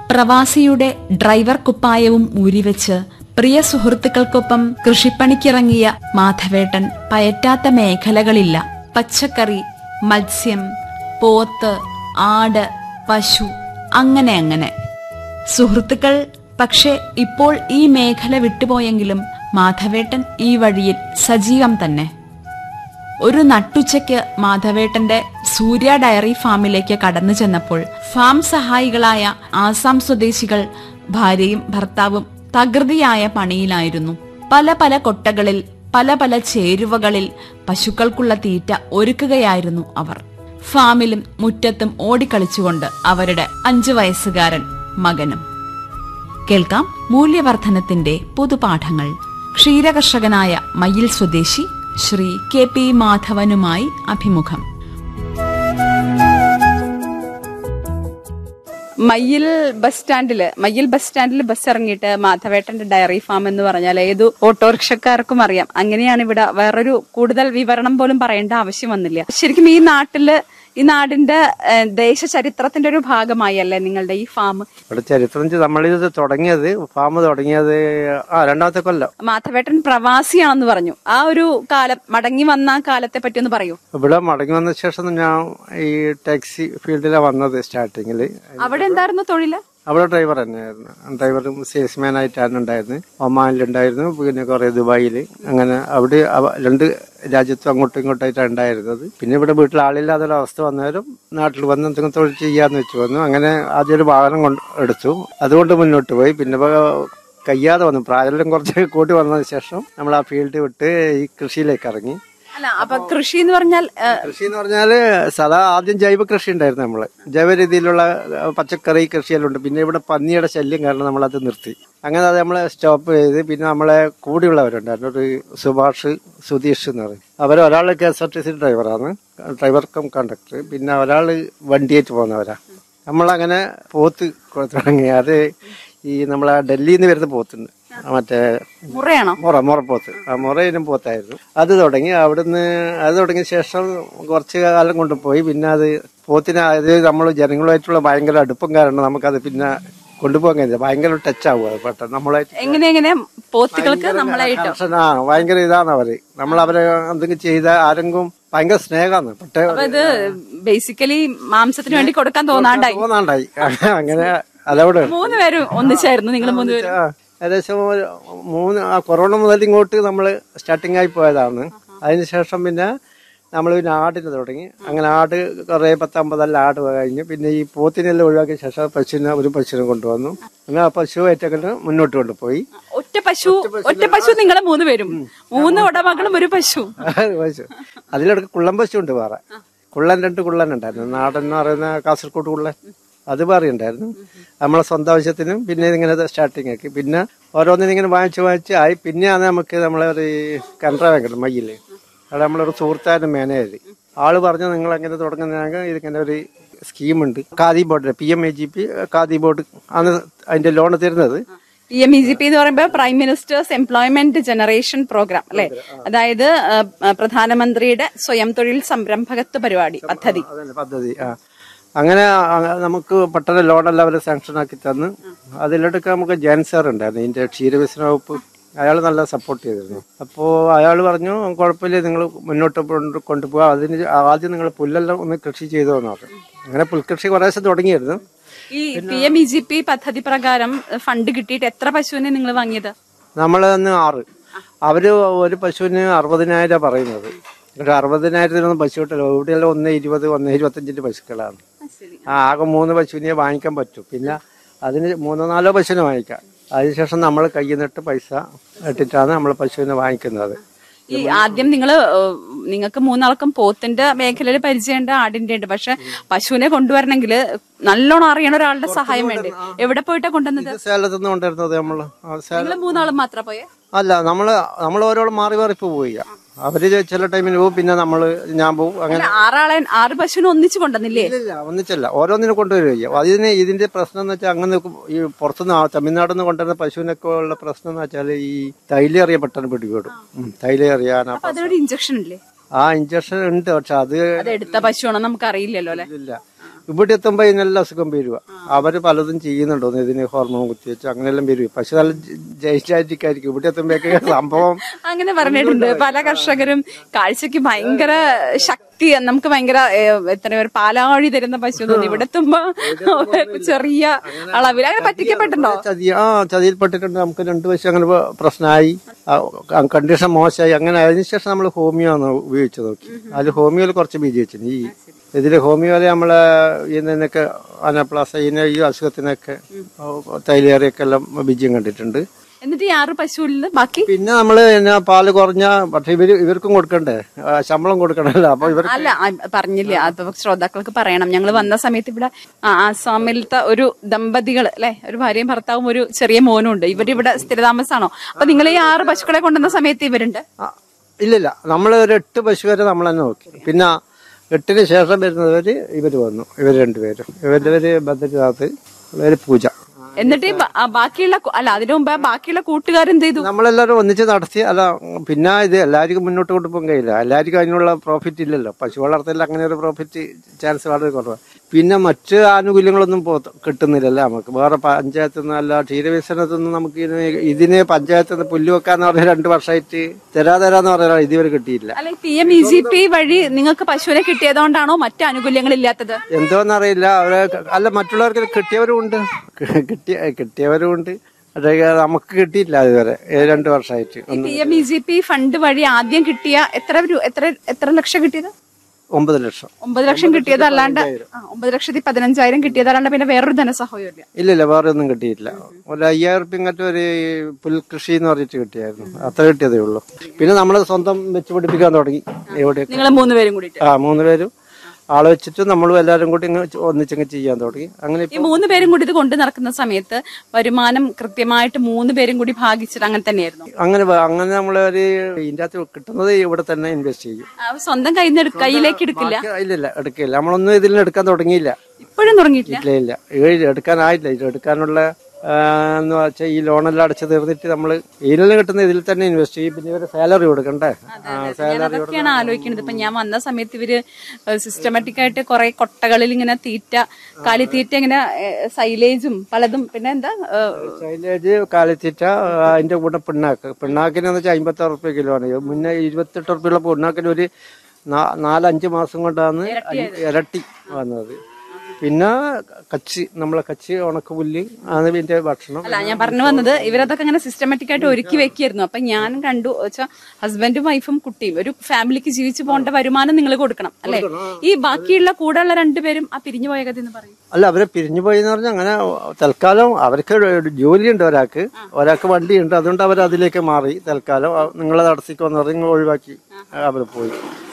പ്രവാസിയുടെ driver കുപ്പായവും ഊരിവെച്ച് പ്രിയ സുഹൃത്തുക്കൾക്കൊപ്പം കൃഷിപ്പണിക്കിറങ്ങിയ മാധവേട്ടൻ പയറ്റാത്ത മേഖലകളില്ല പച്ചക്കറി മത്സ്യം പോത്ത് ആട് പശു അങ്ങനെ അങ്ങനെ സുഹൃത്തുക്കൾ പക്ഷെ ഇപ്പോൾ ഈ മേഖല വിട്ടുപോയെങ്കിലും മാധവേട്ടൻ ഈ വഴിയിൽ സജീവം തന്നെ ഒരു നട്ടുച്ചയ്ക്ക് മാധവേട്ടന്റെ സൂര്യ ഡയറി ഫാമിലേക്ക് കടന്നു ചെന്നപ്പോൾ ഫാം സഹായികളായ ആസാം സ്വദേശികൾ ഭാര്യയും ഭർത്താവും തകൃതിയായ പണിയിലായിരുന്നു പല പല കൊട്ടകളിൽ പല പല ചേരുവകളിൽ പശുക്കൾക്കുള്ള തീറ്റ ഒരുക്കുകയായിരുന്നു അവർ ഫാമിലും മുറ്റത്തും ഓടിക്കളിച്ചുകൊണ്ട് അവരുടെ അഞ്ചു വയസ്സുകാരൻ മകനും കേൾക്കാം മൂല്യവർദ്ധനത്തിന്റെ പുതുപാഠങ്ങൾ ക്ഷീരകർഷകനായ മയിൽ സ്വദേശി ശ്രീ കെ പി മാധവനുമായി അഭിമുഖം മയ്യിൽ ബസ് സ്റ്റാൻഡില് മയ്യിൽ ബസ് സ്റ്റാൻഡിൽ ബസ് ഇറങ്ങിയിട്ട് മാധവേട്ടന്റെ ഡയറി ഫാം എന്ന് പറഞ്ഞാൽ ഏതു ഓട്ടോറിക്ഷക്കാർക്കും അറിയാം അങ്ങനെയാണ് ഇവിടെ വേറൊരു കൂടുതൽ വിവരണം പോലും പറയേണ്ട ആവശ്യം വന്നില്ല ശരിക്കും ഈ നാട്ടില് ഈ നാടിന്റെ ഏഹ്, ദേശചരിത്രത്തിന്റെ ഒരു ഭാഗമായി അല്ലേ നിങ്ങളുടെ ഈ ഫാം ഇവിടെ ചരിത്രം വെച്ച് നമ്മളിത് തുടങ്ങിയത് ഫാം തുടങ്ങിയത് ആ രണ്ടാമത്തെ കൊല്ലം മാധവേട്ടൻ പ്രവാസിയാണെന്ന് പറഞ്ഞു ആ ഒരു കാലം മടങ്ങി വന്ന ആ കാലത്തെ പറ്റി ഒന്ന് പറയൂ ഇവിടെ മടങ്ങി വന്ന ശേഷം ഞാൻ ഈ ടാക്സി ഫീൽഡിലാണ് വന്നത് സ്റ്റാർട്ടിങ്ങിൽ അവിടെ എന്തായിരുന്നു തൊഴില് അവിടെ ഡ്രൈവർ തന്നെയായിരുന്നു ഡ്രൈവറും സെയിൽസ്മാൻ ആയിട്ടാണ് ഉണ്ടായിരുന്നത് ഒമാനിലുണ്ടായിരുന്നു പിന്നെ കുറെ ദുബായിൽ അങ്ങനെ അവിടെ അവ- രണ്ട് രാജ്യത്തും അങ്ങോട്ടും ഇങ്ങോട്ടായിട്ടാണ് ഉണ്ടായിരുന്നത് പിന്നെ ഇവിടെ വീട്ടിൽ ആളില്ലാത്ത ഒരു അവസ്ഥ വന്നവരും നാട്ടിൽ വന്ന് എന്തെങ്കിലും തൊഴിൽ ചെയ്യാന്ന് വെച്ച് വന്നു അങ്ങനെ ആദ്യം ഒരു വാഹനം കൊണ്ട് എടുത്തു അതുകൊണ്ട് മുന്നോട്ട് പോയി പിന്നെ ഇപ്പൊ കഴിയാതെ വന്നു പ്രായം കുറച്ച് കൂട്ടി വന്നതിന് ശേഷം നമ്മൾ ആ ഫീൽഡ് വിട്ട് ഈ കൃഷിയിലേക്ക് ഇറങ്ങി അല്ല അപ്പൊ കൃഷി എന്ന് പറഞ്ഞാൽ ഏഹ്, കൃഷി എന്ന് പറഞ്ഞാല് സദാ ആദ്യം ജൈവ കൃഷി ഉണ്ടായിരുന്നു നമ്മള് ജൈവ രീതിയിലുള്ള അഹ്, പച്ചക്കറി കൃഷിയെല്ലാം ഉണ്ട് പിന്നെ ഇവിടെ പന്നിയുടെ ശല്യം കാരണം നമ്മൾ അത് നിർത്തി അങ്ങനെ അത് നമ്മളെ സ്റ്റോപ്പ് ചെയ്ത് പിന്നെ നമ്മളെ കൂടെയുള്ളവരുണ്ടായിരുന്നു ഒരു സുഭാഷ് സുധീഷ് എന്ന് പറയും അവർ ഒരാൾ K S R T C ഡ്രൈവറാണ് ഡ്രൈവർ കം കണ്ടക്ടർ പിന്നെ ഒരാൾ വണ്ടിയായിട്ട് പോകുന്നവരാ നമ്മളങ്ങനെ പോത്ത് തുടങ്ങി അത് ഈ നമ്മളെ ഡൽഹിയിൽ നിന്ന് വരുന്ന പോത്തുണ്ട് ആ മറ്റേ മുറയാണോ മുറ മുറപ്പോത്ത് ആ മുറയിലും പോത്തായിരുന്നു അത് തുടങ്ങി അവിടുന്ന് അത് തുടങ്ങിയ ശേഷം കുറച്ച് കാലം കൊണ്ടുപോയി പിന്നെ അത് പോത്തിന് അത് നമ്മൾ ജനങ്ങളുമായിട്ടുള്ള ഭയങ്കര അടുപ്പം കാരണം നമുക്കത് പിന്നെ കൊണ്ടുപോകാൻ കഴിഞ്ഞില്ല ഭയങ്കര ടച്ച് ആവും അത് പെട്ടെന്ന് നമ്മളായിട്ട് എങ്ങനെ എങ്ങനെ പോത്തുകൾക്ക് നമ്മളായിട്ടോ കർശന ആ ഭയങ്കര ഇതാണ് അവര് നമ്മൾ അവരെ എന്തെങ്കിലും ചെയ്ത ആരെങ്കിലും ഭയങ്കര സ്നേഹമാണ് പക്ഷേ അപ്പൊ ഇത് ബേസിക്കലി മാംസത്തിന് വേണ്ടി കൊടുക്കാൻ തോന്നാണ്ടായി തോന്നാണ്ടായി അങ്ങനെ അതവിടെ മൂന്ന് പേരും ഒന്നിച്ചായിരുന്നു നിങ്ങൾ മൂന്ന് പേരും ആ, ഏകദേശം ഒരു മൂന്ന് ആ കൊറോണ മുതൽ ഇങ്ങോട്ട് നമ്മൾ സ്റ്റാർട്ടിംഗ് ആയി പോയതാണ് അതിനുശേഷം പിന്നെ നമ്മൾ പിന്നെ ആടിന് തുടങ്ങി അങ്ങനെ ആട് കുറേ പത്തമ്പതെല്ലാം ആട് കഴിഞ്ഞു പിന്നെ ഈ പോത്തിനെല്ലാം ഒഴിവാക്കിയ ശേഷം പശുവിനെ ഒരു പശുവിനെ കൊണ്ടുവന്നു അങ്ങനെ ആ പശുവായിട്ടൊക്കെ മുന്നോട്ട് കൊണ്ടുപോയി ഒറ്റ പശു ഒറ്റ പശു നിങ്ങളെ മൂന്ന് പേരും മൂന്ന് ഉടമകളും ഒരു പശു പശു അതിലിടക്ക് കുള്ളൻ പശു ഉണ്ട് വേറെ കുള്ളൻ രണ്ട് കുള്ളൻ ഉണ്ടായിരുന്നു നാടൻ എന്ന് പറയുന്ന കാസർഗോഡ് കുള്ളൻ അത് വേറെ ഉണ്ടായിരുന്നു നമ്മളെ സ്വന്തം ആവശ്യത്തിനും പിന്നെ ഇങ്ങനെ സ്റ്റാർട്ടിങ് ആക്കി പിന്നെ ഓരോന്നിനും ഇങ്ങനെ വാങ്ങിച്ച് വാങ്ങിച്ച് ആയി പിന്നെയാണ് നമുക്ക് നമ്മളെ ഒരു കനറ ബാങ്ക് മയ്യില് അവിടെ നമ്മളൊരു സുഹൃത്തായിരുന്നു മാനേജർ ആള് പറഞ്ഞു നിങ്ങൾ എങ്ങനെ തുടങ്ങുന്നതെങ്കിൽ ഇതിങ്ങനെ ഒരു സ്കീമുണ്ട് Khadi board P M A G P Khadi board ആണ് അതിന്റെ ലോൺ തരുന്നത് P M E G P എന്ന് പറയുമ്പോൾ prime minister's employment generation programme അല്ലെ അതായത് ആ, ആ, പ്രധാനമന്ത്രിയുടെ സ്വയം തൊഴിൽ സംരംഭകത്വ പരിപാടി പദ്ധതി അതന്നെ പദ്ധതി ആ അങ്ങനെ ആ, നമുക്ക് പെട്ടെന്ന് ലോണെല്ലാം അവർ സാങ്ഷൻ ആക്കി തന്ന് അതിലെടുക്ക് നമുക്ക് ജയൻ സാർ ഉണ്ടായിരുന്നു ഇതിന്റെ ക്ഷീരവികസന വകുപ്പ് അയാൾ നല്ല സപ്പോർട്ട് ചെയ്തിരുന്നു അപ്പോൾ അയാൾ പറഞ്ഞു കുഴപ്പമില്ല നിങ്ങൾ മുന്നോട്ട് കൊണ്ട് കൊണ്ടുപോകാം അതിന് ആദ്യം നിങ്ങൾ പുല്ലെല്ലാം ഒന്ന് കൃഷി ചെയ്തോന്ന് പറഞ്ഞു അങ്ങനെ പുൽകൃഷി കുറേശ്ശെ തുടങ്ങിയിരുന്നു ഈ P M E G P പദ്ധതി പ്രകാരം ഫണ്ട് കിട്ടിയിട്ട് എത്ര പശുവിനെ നിങ്ങൾ വാങ്ങിയത് നമ്മൾ അന്ന് ആറ് അവര് ഒരു പശുവിന് അറുപതിനായിരം പറയുന്നത് ഒരു അറുപതിനായിരത്തിനൊന്നും പശു കിട്ടില്ല ഇവിടെയെല്ലാം ഒന്ന് ഇരുപത് ഒന്ന് ഇരുപത്തഞ്ചിന്റെ പശുക്കളാണ് ആ ആകെ മൂന്ന് പശുവിനെ വാങ്ങിക്കാൻ പറ്റും പിന്നെ അതിന് മൂന്നോ നാലോ പശുവിനെ വാങ്ങിക്കാം അതിനുശേഷം നമ്മൾ കയ്യിൽ നിന്നിട്ട് പൈസ ഇട്ടിട്ടാണ് നമ്മൾ പശുവിനെ വാങ്ങിക്കുന്നത് ഈ ആദ്യം നിങ്ങൾ നിങ്ങൾക്ക് മൂന്നാൾക്കും പോത്തിന്റെ മേഖലയിൽ പരിചയമുണ്ട് ആടിന്റെ ഉണ്ട് പക്ഷെ പശുവിനെ കൊണ്ടുവരണമെങ്കിൽ നല്ലോണം അറിയണ ഒരാളുടെ സഹായം വേണ്ടേ എവിടെ പോയിട്ടാ കൊണ്ടുവന്നത് ഇത് സേലത്ത് നിന്ന് കൊണ്ടുവരുന്നത് നമ്മൾ നിങ്ങൾ മൂന്നാളും മാത്രം പോയെ അല്ല നമ്മള് നമ്മൾ ഓരോളം മാറി മാറി ഇപ്പൊ പോയി അവര് ചില ടൈമിന് പോകും പിന്നെ നമ്മള് ഞാൻ പോകും അങ്ങനെ അല്ല, ആറാളെ ആറ് പശുവിനെ ഒന്നിച്ചു കൊണ്ടുവന്നില്ലേ ഇല്ല ഒന്നിച്ചല്ല ഓരോന്നിനും കൊണ്ടുവരിക അതിന് ഇതിന്റെ പ്രശ്നം എന്ന് വെച്ചാൽ അങ്ങനെ ഈ പുറത്തുനിന്ന് ആ തമിഴ്നാട്ടിൽ നിന്ന് കൊണ്ടുവരുന്ന പശുവിനൊക്കെ ഉള്ള പ്രശ്നം എന്ന് വെച്ചാൽ ഈ തൈലേറിയ പെട്ടെന്ന് പിടിപെടും ഉം, തൈലേറിയാൻ അപ്പൊ അതിനൊരു ഇഞ്ചക്ഷൻ ഇല്ലേ ആ ഇഞ്ചക്ഷൻ ഉണ്ട് പക്ഷെ അത് അത് എടുത്ത പശുവാണോ നമുക്ക് അറിയില്ലല്ലോ അല്ലെ ഇല്ല ഇവിടെ എത്തുമ്പോ ഇതിനെല്ലാം അസുഖം വരുക അവര് പലതും ചെയ്യുന്നുണ്ടോ ഇതിന് ഹോർമോൺ കുത്തിവെച്ച് അങ്ങനെയെല്ലാം വരും പക്ഷെ നല്ല ജയിച്ചായിരിക്കും ഇവിടെ എത്തുമ്പോഴേക്ക് സംഭവം അങ്ങനെ പറഞ്ഞിട്ടുണ്ട് പല കർഷകരും കാഴ്ചക്ക് ഭയങ്കര ശക്തി നമുക്ക് ഭയങ്കര ഏഹ്, എത്ര പേര് പാലാഴി തരുന്ന പശു തോന്നി ഇവിടെ എത്തുമ്പോ ചെറിയ അളവിൽ അങ്ങനെ പറ്റിക്കപ്പെട്ടുണ്ടോ ചതി ആ ചതിയിൽപ്പെട്ടിട്ടുണ്ട് നമുക്ക് രണ്ടു വശം അങ്ങനെ പ- പ്രശ്നമായി ആ, കണ്ടീഷൻ മോശമായി അങ്ങനെ അതിനുശേഷം നമ്മൾ ഹോമിയോ ആണ് ഉപയോഗിച്ച് നോക്കി അതിൽ ഹോമിയോയിൽ കുറച്ച് ബീജി വെച്ചു ഈ ഇതില് ഹോമിയോയിൽ നമ്മളെ ഇതിനൊക്കെ അനപ്ലാസ ഇതിന് ഈ അസുഖത്തിനൊക്കെ തൈലേറിയൊക്കെ എല്ലാം ബീജം കണ്ടിട്ടുണ്ട് എന്നിട്ട് ഈ ആറ് പശുവിൽ ബാക്കി പിന്നെ നമ്മള് എന്നാ പാല് കുറഞ്ഞ പക്ഷെ ഇവര് ഇവർക്കും കൊടുക്കണ്ടേ ആ, ശമ്പളം കൊടുക്കണല്ലോ അപ്പൊ ഇവർ അല്ല ആ, പറഞ്ഞില്ല അപ്പൊ ശ്രോതാക്കൾക്ക് പറയണം ഞങ്ങൾ വന്ന സമയത്ത് ഇവിടെ ആ, ആസാമിലത്തെ ഒരു ദമ്പതികൾ അല്ലെ ഒരു ഭാര്യയും ഭർത്താവും ഒരു ചെറിയ മോനും ഉണ്ട് ഇവരിവിടെ സ്ഥിരതാമസമാണോ അപ്പൊ നിങ്ങൾ ഈ ആറ് പശുക്കളെ കൊണ്ടുവന്ന സമയത്ത് ഇവരുണ്ട് ആ, ഇല്ലില്ല നമ്മൾ ഒരു എട്ട് പശു വരെ നമ്മൾ തന്നെ നോക്കി പിന്നെ എട്ടിന് ശേഷം വരുന്നവര് ഇവര് വന്നു ഇവര് രണ്ടുപേരും ഇവരുടെ പേര് ബദ്രിനാഥ് ഇവര് പൂജ എന്നിട്ട് ഈ ബ- ആ, ബാക്കിയുള്ള കു- അല്ല അതിനു മുമ്പ് ആ ബാക്കിയുള്ള കൂട്ടുകാരെന്ത് ചെയ്തു നമ്മളെല്ലാവരും ഒന്നിച്ച് നടത്തി അല്ല പിന്നെ ഇത് എല്ലാവർക്കും മുന്നോട്ട് കൊണ്ടുപോകാൻ കഴിയില്ല എല്ലാവർക്കും അതിനുള്ള പ്രോഫിറ്റ് ഇല്ലല്ലോ പശു വളർത്തലിൽ അങ്ങനെ ഒരു പ്രോഫിറ്റ് ചാൻസ് വളരെ കുറവാണ് പിന്നെ മറ്റ് ആനുകൂല്യങ്ങളൊന്നും പോ കിട്ടുന്നില്ലല്ലോ നമുക്ക് വേറെ പഞ്ചായത്തിൽ നിന്ന് അല്ല ക്ഷീരവികസനത്തിൽ നിന്ന് നമുക്ക് ഇതിന് ഇതിന് പഞ്ചായത്തിൽ നിന്ന് പുല്ല് വെക്കാന്ന് പറഞ്ഞ രണ്ട് വർഷമായിട്ട് തരാ തരാന്ന് പറഞ്ഞാൽ ഇതുവരെ കിട്ടിയില്ല അല്ല P M E G P വഴി നിങ്ങൾക്ക് പശുവിനെ കിട്ടിയതുകൊണ്ടാണോ മറ്റു ആനുകൂല്യങ്ങൾ ഇല്ലാത്തത് എന്തോന്നറിയില്ല അവരെ അല്ല മറ്റുള്ളവർക്ക് കിട്ടിയവരും ഉണ്ട് കിട്ടിയ കിട്ടിയവരും ഉണ്ട് പക്ഷേ നമുക്ക് കിട്ടിയില്ല അതുവരെ ഏ, രണ്ട് വർഷമായിട്ട് P M E G P fund വഴി ആദ്യം കിട്ടിയ എത്ര രൂ- എത്ര എത്ര ലക്ഷം കിട്ടിയത് ഒമ്പത് ലക്ഷം ഒമ്പത് ലക്ഷം കിട്ടിയത് അല്ലാണ്ട് ആ, ഒമ്പത് ലക്ഷത്തി പതിനഞ്ചായിരം കിട്ടിയത് അല്ലാണ്ട് പിന്നെ വേറൊരു ധനസഹായം ഇല്ല ഇല്ലില്ല വേറെ ഒന്നും കിട്ടിയില്ല ഒരു അയ്യായിരം റുപ്യ ഇങ്ങോട്ട് ഒരു പുൽകൃഷി എന്ന് പറഞ്ഞിട്ട് കിട്ടിയായിരുന്നു അത്ര കിട്ടിയതേ ഉള്ളൂ പിന്നെ നമ്മൾ സ്വന്തം വെച്ച് പിടിപ്പിക്കാൻ തുടങ്ങി എവിടെ നിങ്ങൾ മൂന്നുപേരും കൂടിയിട്ട് ആ മൂന്ന് പേരും ആളെ വെച്ചിട്ട് നമ്മളും എല്ലാവരും കൂടി ഇങ്ങ് ഒന്നിച്ചങ്ങ് ചെയ്യാൻ തുടങ്ങി അങ്ങനെ ഈ മൂന്ന് പേരും കൂടി ഇത് കൊണ്ടു നടക്കുന്ന സമയത്ത് വരുമാനം കൃത്യമായിട്ട് മൂന്ന് പേരും കൂടി ഭാഗിച്ചിട്ട് അങ്ങനെ തന്നെയായിരുന്നു അങ്ങനെ വ- അങ്ങനെ നമ്മൾ ഒരു ഇതിൻ്റെ അകത്ത് കിട്ടുന്നത് ഇവിടെ തന്നെ ഇൻവെസ്റ്റ് ചെയ്യും ആ, സ്വന്തം കയ്യിൽ നിന്ന് എടു- കയ്യിലേക്ക് എടുക്കില്ല ബാക്കി ഇല്ലില്ല എടുക്കില്ല നമ്മളൊന്നും ഇതിൽ നിന്ന് എടുക്കാൻ തുടങ്ങിയില്ല ഇപ്പോഴും തുടങ്ങിയിട്ടില്ല ഇല്ല ഇല്ല ഇത് എടുക്കാനായില്ല ഇത് എടുക്കാനുള്ള ആ, എന്ന് വെച്ചാൽ ഈ ലോണെല്ലാം അടച്ചു തീർന്നിട്ട് നമ്മൾ ഇതിൽ കിട്ടുന്ന ഇതിൽ തന്നെ ഇൻവെസ്റ്റ് ചെയ്യും പിന്നെ ഇവര് സാലറി കൊടുക്കണ്ടേ ആ, ഞാൻ സാലറി അതൊക്കെയാണ് ആലോചിക്കുന്നത് ഇപ്പൊ ഞാൻ വന്ന സമയത്ത് ഇവര് സിസ്റ്റമാറ്റിക് ആയിട്ട് കുറെ കൊട്ടകളിൽ ഇങ്ങനെ തീറ്റ കാലിത്തീറ്റ ഇങ്ങനെ സൈലേജും പലതും പിന്നെ എന്താ ഏ, സൈലേജ് കാലിത്തീറ്റ ആ, അതിന്റെ കൂടെ പിണ്ണാക്ക് പിണ്ണാക്കിന് വെച്ചാൽ അമ്പത്തി ആറ് റുപ്യ കിലോ ആണ് മുന്നേ ഇരുപത്തെട്ട് റുപ്യുള്ള പിണ്ണാക്കിന് ഒരു നാ- നാലഞ്ച് മാസം കൊണ്ടാണ് ഇരട്ടി വന്നത് പിന്നെ കച്ചി നമ്മളെ കച്ചി ഉണക്കപുല്ല് ആണ് ഇതിന്റെ ഭക്ഷണം അല്ല ഞാൻ പറഞ്ഞു വന്നത് ഇവരതൊക്കെ ഇങ്ങനെ സിസ്റ്റമാറ്റിക് ആയിട്ട് ഒരുക്കി വെക്കായിരുന്നു അപ്പൊ ഞാൻ കണ്ടു വെച്ചാൽ ഹസ്ബൻഡും വൈഫും കുട്ടിയും ഒരു ഫാമിലിക്ക് ജീവിച്ചു പോകേണ്ട വരുമാനം നിങ്ങൾ കൊടുക്കണം അല്ലെ ഈ ബാക്കിയുള്ള കൂടെയുള്ള രണ്ടുപേരും ആ പിരിഞ്ഞു പോയ കഥ എന്ന് പറയും അല്ല അവരെ പിരിഞ്ഞു പോയി എന്ന് പറഞ്ഞാൽ അങ്ങനെ തൽക്കാലം അവർക്ക് ഒരു ജോലിയുണ്ട് ഒരാൾക്ക് ഒരാൾക്ക് വണ്ടിയുണ്ട് അതുകൊണ്ട് അവർ അതിലേക്ക് മാറി തൽക്കാലം നിങ്ങൾ നടത്തിക്കോന്ന് പറഞ്ഞ് ഇങ്ങ് ഒഴിവാക്കി അവർ പോയി